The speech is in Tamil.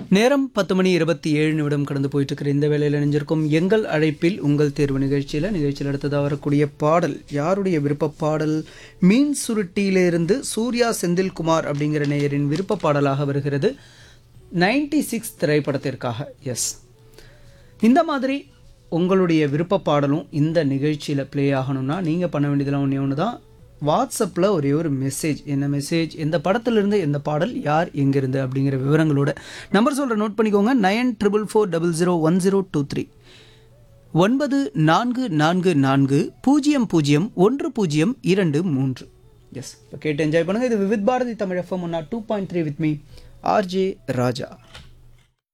நேரம் பத்து மணி இருபத்தி ஏழு நிமிடம் கடந்து போயிட்டு இருக்கிற இந்த வேலையில் இணைஞ்சிருக்கும் எங்கள் அழைப்பில் உங்கள் தேர்வு நிகழ்ச்சியில் நிகழ்ச்சியில் அடுத்ததாக வரக்கூடிய பாடல் யாருடைய விருப்ப பாடல் மீன் சுருட்டியிலிருந்து சூர்யா செந்தில்குமார் அப்படிங்கிற நேயரின் விருப்ப பாடலாக வருகிறது நைன்டி சிக்ஸ் திரைப்படத்திற்காக எஸ் இந்த மாதிரி உங்களுடைய விருப்ப பாடலும் இந்த நிகழ்ச்சியில் ப்ளே ஆகணும்னா நீங்கள் பண்ண வேண்டியதெல்லாம் ஒன்றே ஒன்று தான் வாட்ஸ்அப்பில் ஒரே ஒரு மெசேஜ் என்ன மெசேஜ் எந்த படத்திலிருந்து எந்த பாடல் யார் எங்கிருந்து அப்படிங்கிற விவரங்களோட நம்பர் சொல்கிற நோட் பண்ணிக்கோங்க nine triple four double zero one zero two three ஒன்பது நான்கு நான்கு நான்கு பூஜ்ஜியம் பூஜ்ஜியம் ஒன்று பூஜ்ஜியம் இரண்டு மூன்று எஸ் இப்போ கேட்டு என்ஜாய் பண்ணுங்கள் இது Vividh Bharati Tamil FM one oh two point three with me RJ Raja